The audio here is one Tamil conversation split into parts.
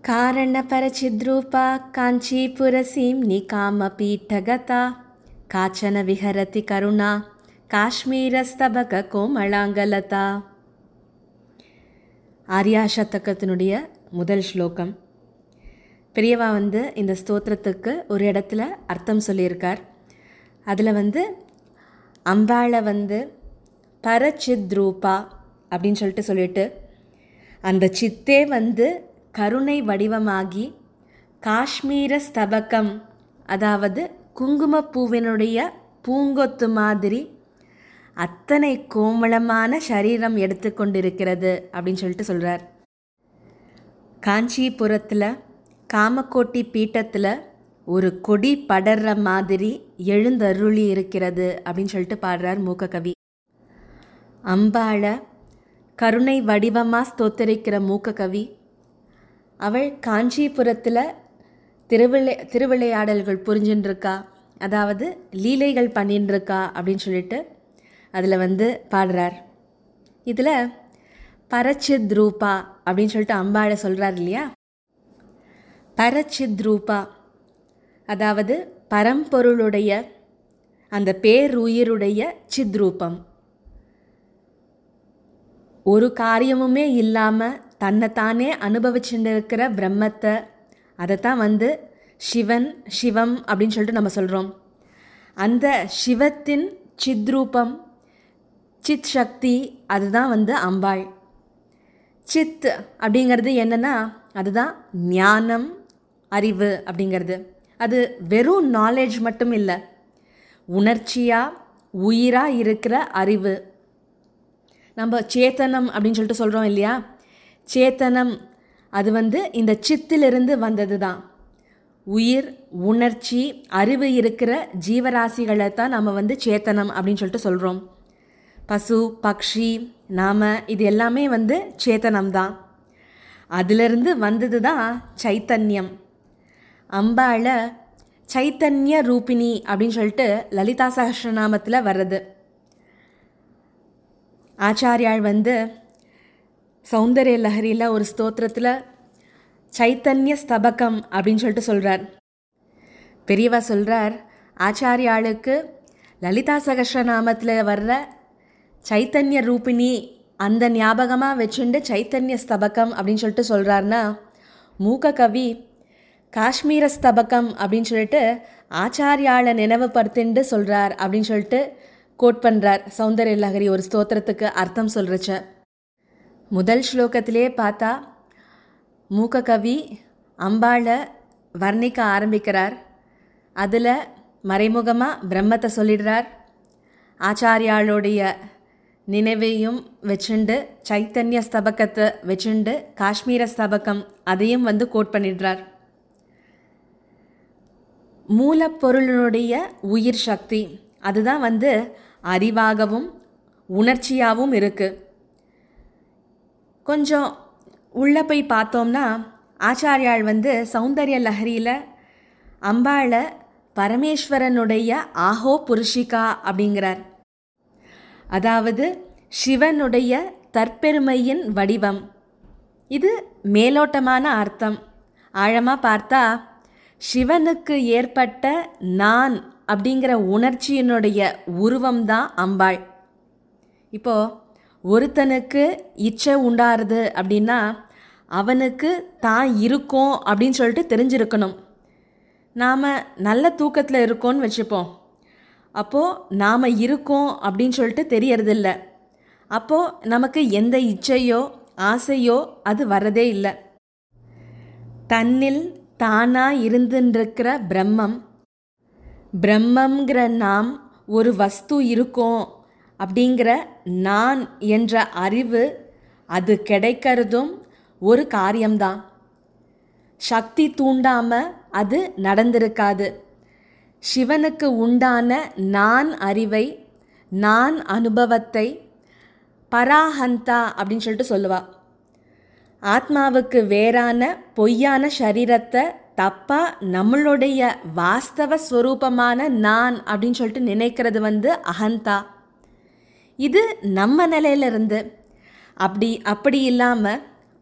कारणपरचिद्रूपा काञ्चीपुरसीम्नि कामपीठगता काचन विहरति करुणा காஷ்மீரஸ்தபக ஆர்யா சதகத்தினுடைய முதல் ஸ்லோகம் பெரியவா வந்து இந்த ஸ்தோத்திரத்துக்கு ஒரு இடத்துல அர்த்தம் சொல்லியிருக்கார் அதில் வந்து அம்பாளை வந்து பரச்சித் ரூபா அப்படின்னு சொல்லிட்டு சொல்லிட்டு அந்த சித்தே வந்து கருணை வடிவமாகி காஷ்மீர ஸ்தபகம் அதாவது குங்குமப்பூவினுடைய பூங்கொத்து மாதிரி அத்தனை கோமளமான சரீரம் எடுத்துக்கொண்டிருக்கிறது அப்படின்னு சொல்லிட்டு சொல்கிறார் காஞ்சிபுரத்தில் காமக்கோட்டி பீட்டத்தில் ஒரு கொடி படர்ற மாதிரி எழுந்தருளி இருக்கிறது அப்படின்னு சொல்லிட்டு பாடுறார் மூக்ககவி அம்பாளை கருணை வடிவமாக ஸ்தோத்தரிக்கிற மூக்ககவி அவள் காஞ்சிபுரத்தில் திருவிளை திருவிளையாடல்கள் புரிஞ்சுட்டுருக்கா அதாவது லீலைகள் பண்ணிட்டுருக்கா அப்படின்னு சொல்லிட்டு அதில் வந்து பாடுறார் இதில் பரச்சித் ரூபா அப்படின்னு சொல்லிட்டு அம்பாளை சொல்கிறார் இல்லையா பரச்சித் ரூபா அதாவது பரம்பொருளுடைய அந்த பேருயிருடைய சித்ரூபம் ஒரு காரியமுமே இல்லாமல் தன்னைத்தானே அனுபவிச்சுட்டு இருக்கிற பிரம்மத்தை அதைத்தான் வந்து சிவன் சிவம் அப்படின்னு சொல்லிட்டு நம்ம சொல்கிறோம் அந்த சிவத்தின் சித்ரூபம் சித் சக்தி அதுதான் வந்து அம்பாள் சித் அப்படிங்கிறது என்னென்னா அதுதான் ஞானம் அறிவு அப்படிங்கிறது அது வெறும் நாலேஜ் மட்டும் இல்லை உணர்ச்சியாக உயிராக இருக்கிற அறிவு நம்ம சேத்தனம் அப்படின்னு சொல்லிட்டு சொல்கிறோம் இல்லையா சேத்தனம் அது வந்து இந்த சித்திலிருந்து வந்தது தான் உயிர் உணர்ச்சி அறிவு இருக்கிற ஜீவராசிகளை தான் நம்ம வந்து சேத்தனம் அப்படின்னு சொல்லிட்டு சொல்கிறோம் பசு பக்ஷி நாம இது எல்லாமே வந்து சேத்தனம் தான் அதிலிருந்து வந்தது தான் சைத்தன்யம் அம்பாளை சைத்தன்ய ரூபிணி அப்படின்னு சொல்லிட்டு லலிதா சகஸ்ரநாமத்தில் வர்றது ஆச்சாரியாள் வந்து சௌந்தர்ய லஹரியில் ஒரு ஸ்தோத்திரத்தில் சைத்தன்ய ஸ்தபகம் அப்படின்னு சொல்லிட்டு சொல்கிறார் பெரியவா சொல்கிறார் ஆச்சாரியாளுக்கு லலிதா சகஸ்ரநாமத்தில் வர்ற சைத்தன்ய ரூபிணி அந்த ஞாபகமாக வச்சுண்டு சைத்தன்ய ஸ்தபகம் அப்படின்னு சொல்லிட்டு சொல்கிறாருன்னா மூக்க கவி காஷ்மீர ஸ்தபகம் அப்படின்னு சொல்லிட்டு ஆச்சாரியாளை நினைவுபடுத்திண்டு சொல்கிறார் அப்படின்னு சொல்லிட்டு கோட் பண்ணுறார் சௌந்தர்ய லஹரி ஒரு ஸ்தோத்திரத்துக்கு அர்த்தம் சொல்கிறச்ச முதல் ஸ்லோகத்திலே பார்த்தா மூக்க கவி அம்பாளை வர்ணிக்க ஆரம்பிக்கிறார் அதில் மறைமுகமாக பிரம்மத்தை சொல்லிடுறார் ஆச்சாரியாளுடைய நினைவையும் வச்சுண்டு சைத்தன்ய ஸ்தபகத்தை வச்சுண்டு காஷ்மீர ஸ்தபகம் அதையும் வந்து கோட் பண்ணிடுறார் மூலப்பொருளினுடைய உயிர் சக்தி அதுதான் வந்து அறிவாகவும் உணர்ச்சியாகவும் இருக்குது கொஞ்சம் உள்ளே போய் பார்த்தோம்னா ஆச்சாரியாள் வந்து சௌந்தர்ய லஹரியில் அம்பாளை பரமேஸ்வரனுடைய ஆஹோ புருஷிகா அப்படிங்கிறார் அதாவது சிவனுடைய தற்பெருமையின் வடிவம் இது மேலோட்டமான அர்த்தம் ஆழமாக பார்த்தா சிவனுக்கு ஏற்பட்ட நான் அப்படிங்கிற உணர்ச்சியினுடைய உருவம் தான் அம்பாள் இப்போது ஒருத்தனுக்கு இச்சை உண்டாருது அப்படின்னா அவனுக்கு தான் இருக்கோம் அப்படின்னு சொல்லிட்டு தெரிஞ்சிருக்கணும் நாம் நல்ல தூக்கத்தில் இருக்கோன்னு வச்சுப்போம் அப்போது நாம் இருக்கோம் அப்படின்னு சொல்லிட்டு தெரியறதில்ல அப்போது நமக்கு எந்த இச்சையோ ஆசையோ அது வரதே இல்லை தன்னில் தானாக இருந்துருக்கிற பிரம்மம் பிரம்மங்கிற நாம் ஒரு வஸ்து இருக்கோம் அப்படிங்கிற நான் என்ற அறிவு அது கிடைக்கிறதும் ஒரு காரியம்தான் சக்தி தூண்டாமல் அது நடந்திருக்காது சிவனுக்கு உண்டான நான் அறிவை நான் அனுபவத்தை பராஹந்தா அப்படின்னு சொல்லிட்டு சொல்லுவா ஆத்மாவுக்கு வேறான பொய்யான சரீரத்தை தப்பாக நம்மளுடைய வாஸ்தவ ஸ்வரூபமான நான் அப்படின்னு சொல்லிட்டு நினைக்கிறது வந்து அகந்தா இது நம்ம நிலையிலிருந்து அப்படி அப்படி இல்லாமல்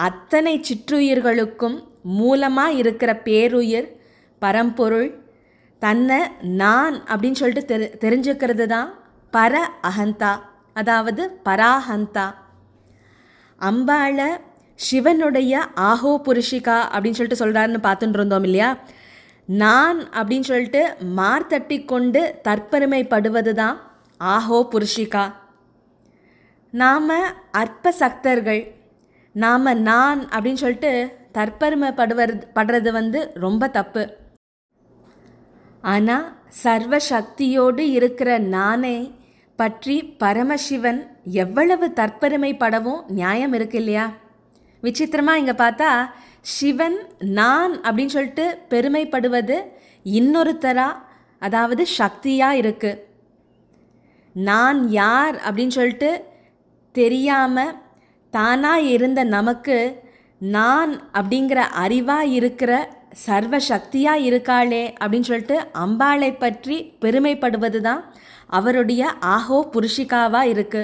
அத்தனை சிற்றுயிர்களுக்கும் மூலமாக இருக்கிற பேருயிர் பரம்பொருள் தன்னை நான் அப்படின்னு சொல்லிட்டு தெரி தெரிஞ்சுக்கிறது தான் பர அகந்தா அதாவது பராஹந்தா அம்பாளை சிவனுடைய ஆஹோ புருஷிகா அப்படின்னு சொல்லிட்டு சொல்கிறாருன்னு பார்த்துட்டு இருந்தோம் இல்லையா நான் அப்படின்னு சொல்லிட்டு மார்த்தட்டி கொண்டு தற்பெருமைப்படுவது தான் ஆஹோ புருஷிகா நாம் அற்ப சக்தர்கள் நாம் நான் அப்படின்னு சொல்லிட்டு தற்பெருமைப்படுவது படுறது வந்து ரொம்ப தப்பு ஆனால் சர்வ சக்தியோடு இருக்கிற நானே பற்றி பரமசிவன் எவ்வளவு தற்பெருமைப்படவும் நியாயம் இருக்கு இல்லையா விசித்திரமாக இங்கே பார்த்தா சிவன் நான் அப்படின்னு சொல்லிட்டு பெருமைப்படுவது இன்னொருத்தரா அதாவது சக்தியாக இருக்கு நான் யார் அப்படின்னு சொல்லிட்டு தெரியாமல் தானாக இருந்த நமக்கு நான் அப்படிங்கிற அறிவாக இருக்கிற சர்வ சக்தியாக இருக்காளே அப்படின்னு சொல்லிட்டு அம்பாளை பற்றி பெருமைப்படுவது தான் அவருடைய ஆஹோ புருஷிகாவாக இருக்குது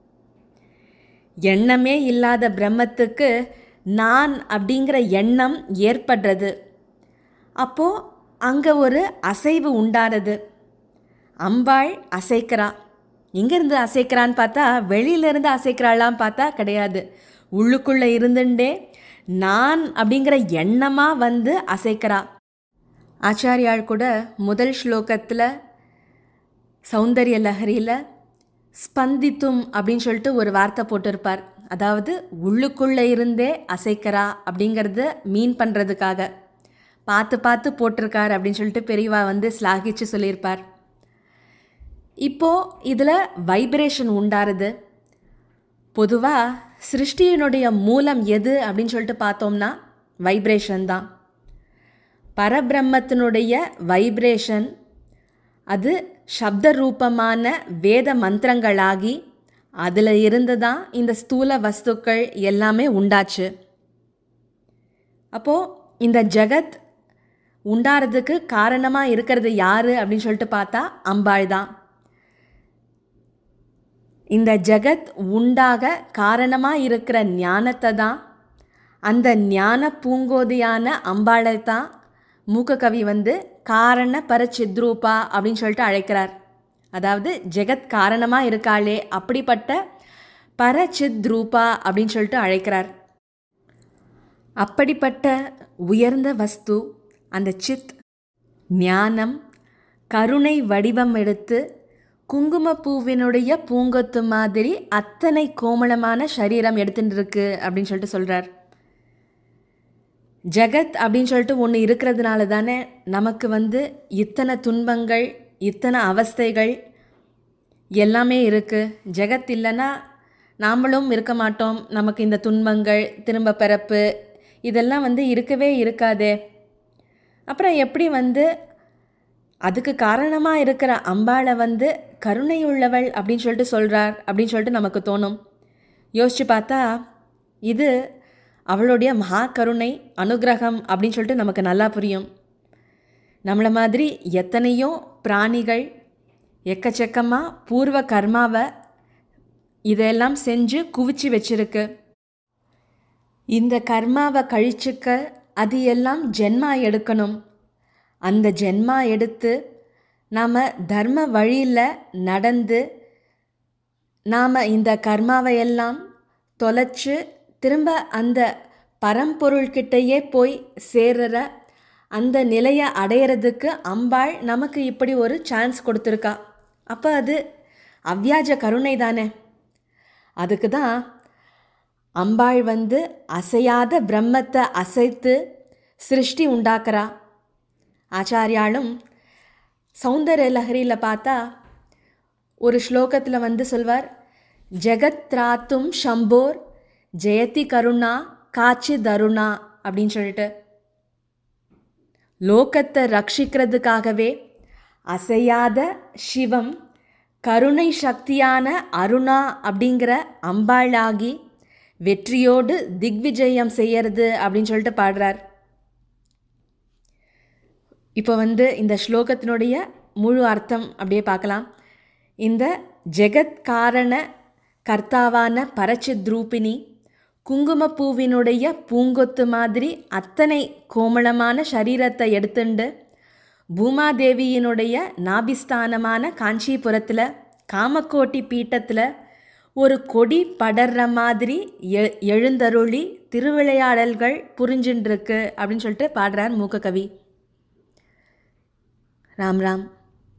எண்ணமே இல்லாத பிரம்மத்துக்கு நான் அப்படிங்கிற எண்ணம் ஏற்படுறது அப்போது அங்கே ஒரு அசைவு உண்டானது அம்பாள் அசைக்கிறா எங்கேருந்து அசைக்கிறான்னு பார்த்தா வெளியிலேருந்து அசைக்கிறாளாம் பார்த்தா கிடையாது உள்ளுக்குள்ளே இருந்துட்டே நான் அப்படிங்கிற எண்ணமாக வந்து அசைக்கிறா ஆச்சாரியாள் கூட முதல் ஸ்லோகத்தில் சௌந்தர்ய லஹரியில் ஸ்பந்தித்தும் அப்படின்னு சொல்லிட்டு ஒரு வார்த்தை போட்டிருப்பார் அதாவது உள்ளுக்குள்ளே இருந்தே அசைக்கிறா அப்படிங்கிறத மீன் பண்ணுறதுக்காக பார்த்து பார்த்து போட்டிருக்கார் அப்படின்னு சொல்லிட்டு பெரியவா வந்து ஸ்லாகிச்சு சொல்லியிருப்பார் இப்போது இதில் வைப்ரேஷன் உண்டாருது பொதுவாக சிருஷ்டியினுடைய மூலம் எது அப்படின்னு சொல்லிட்டு பார்த்தோம்னா வைப்ரேஷன் தான் பரபிரம்மத்தினுடைய வைப்ரேஷன் அது சப்த ரூபமான வேத மந்திரங்களாகி அதில் இருந்து தான் இந்த ஸ்தூல வஸ்துக்கள் எல்லாமே உண்டாச்சு அப்போது இந்த ஜெகத் உண்டாறதுக்கு காரணமாக இருக்கிறது யார் அப்படின்னு சொல்லிட்டு பார்த்தா அம்பாள் தான் இந்த ஜெகத் உண்டாக காரணமாக இருக்கிற ஞானத்தை தான் அந்த ஞான பூங்கோதியான அம்பாளை தான் மூக்ககவி வந்து காரண பரச்சித்ரூபா அப்படின்னு சொல்லிட்டு அழைக்கிறார் அதாவது ஜெகத் காரணமாக இருக்காளே அப்படிப்பட்ட பரச்சித்ரூபா அப்படின்னு சொல்லிட்டு அழைக்கிறார் அப்படிப்பட்ட உயர்ந்த வஸ்து அந்த சித் ஞானம் கருணை வடிவம் எடுத்து குங்குமப்பூவினுடைய பூங்கொத்து மாதிரி அத்தனை கோமளமான சரீரம் எடுத்துட்டு இருக்கு அப்படின்னு சொல்லிட்டு சொல்கிறார் ஜெகத் அப்படின்னு சொல்லிட்டு ஒன்று இருக்கிறதுனால தானே நமக்கு வந்து இத்தனை துன்பங்கள் இத்தனை அவஸ்தைகள் எல்லாமே இருக்குது ஜெகத் இல்லைன்னா நாமளும் இருக்க மாட்டோம் நமக்கு இந்த துன்பங்கள் திரும்ப பிறப்பு இதெல்லாம் வந்து இருக்கவே இருக்காதே அப்புறம் எப்படி வந்து அதுக்கு காரணமாக இருக்கிற அம்பாளை வந்து கருணை உள்ளவள் அப்படின்னு சொல்லிட்டு சொல்கிறார் அப்படின்னு சொல்லிட்டு நமக்கு தோணும் யோசித்து பார்த்தா இது அவளுடைய மகா கருணை அனுகிரகம் அப்படின்னு சொல்லிட்டு நமக்கு நல்லா புரியும் நம்மளை மாதிரி எத்தனையோ பிராணிகள் எக்கச்சக்கமாக பூர்வ கர்மாவை இதெல்லாம் செஞ்சு குவிச்சு வச்சிருக்கு இந்த கர்மாவை கழிச்சுக்க அது எல்லாம் ஜென்மா எடுக்கணும் அந்த ஜென்மா எடுத்து நாம் தர்ம வழியில் நடந்து நாம் இந்த கர்மாவை எல்லாம் தொலைச்சு திரும்ப அந்த பரம்பொருள்கிட்டயே போய் சேர்ற அந்த நிலையை அடையிறதுக்கு அம்பாள் நமக்கு இப்படி ஒரு சான்ஸ் கொடுத்துருக்கா அப்போ அது அவ்வியாஜ கருணை தானே அதுக்கு தான் அம்பாள் வந்து அசையாத பிரம்மத்தை அசைத்து சிருஷ்டி உண்டாக்குறா ஆச்சாரியாலும் சௌந்தர்ய லஹரியில் பார்த்தா ஒரு ஸ்லோகத்தில் வந்து சொல்வார் ஜெகத் திராத்தும் ஷம்போர் ஜெயதி கருணா காட்சி தருணா அப்படின்னு சொல்லிட்டு லோகத்தை ரட்சிக்கிறதுக்காகவே அசையாத சிவம் கருணை சக்தியான அருணா அப்படிங்கிற அம்பாளாகி வெற்றியோடு திக்விஜயம் செய்யறது அப்படின்னு சொல்லிட்டு பாடுறார் இப்போ வந்து இந்த ஸ்லோகத்தினுடைய முழு அர்த்தம் அப்படியே பார்க்கலாம் இந்த ஜெகத் காரண கர்த்தாவான பரச்சித்ரூபிணி குங்குமப்பூவினுடைய பூங்கொத்து மாதிரி அத்தனை கோமளமான சரீரத்தை எடுத்துண்டு பூமாதேவியினுடைய நாபிஸ்தானமான காஞ்சிபுரத்தில் காமக்கோட்டி பீட்டத்தில் ஒரு கொடி படர்ற மாதிரி எ எழுந்தருளி திருவிளையாடல்கள் புரிஞ்சுட்டுருக்கு அப்படின்னு சொல்லிட்டு பாடுறார் மூக்ககவி ராம் ராம்